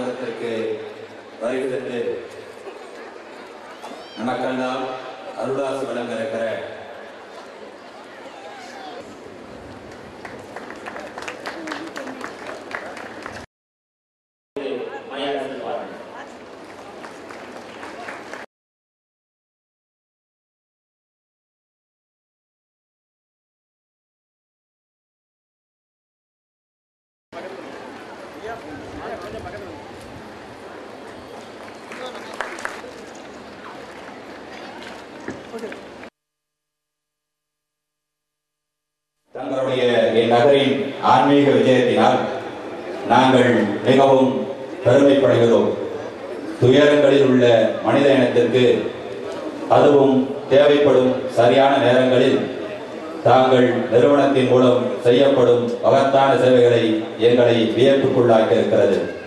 மண்டபத்திற்கு வருகிறது நமக்கெல்லாம் அருளாசி வழங்க இருக்கிற மரியாதை பாருங்கள் தங்களுடைய இந்நகரின் ஆன்மீக விஜயத்தினால் நாங்கள் மிகவும் பெருமைப்படுகிறோம் துயரங்களில் உள்ள மனித இனத்திற்கு அதுவும் தேவைப்படும் சரியான நேரங்களில் தாங்கள் நிறுவனத்தின் மூலம் செய்யப்படும் மகத்தான சேவைகளை எங்களை வியப்புக்குள்ளாக்கி இருக்கிறது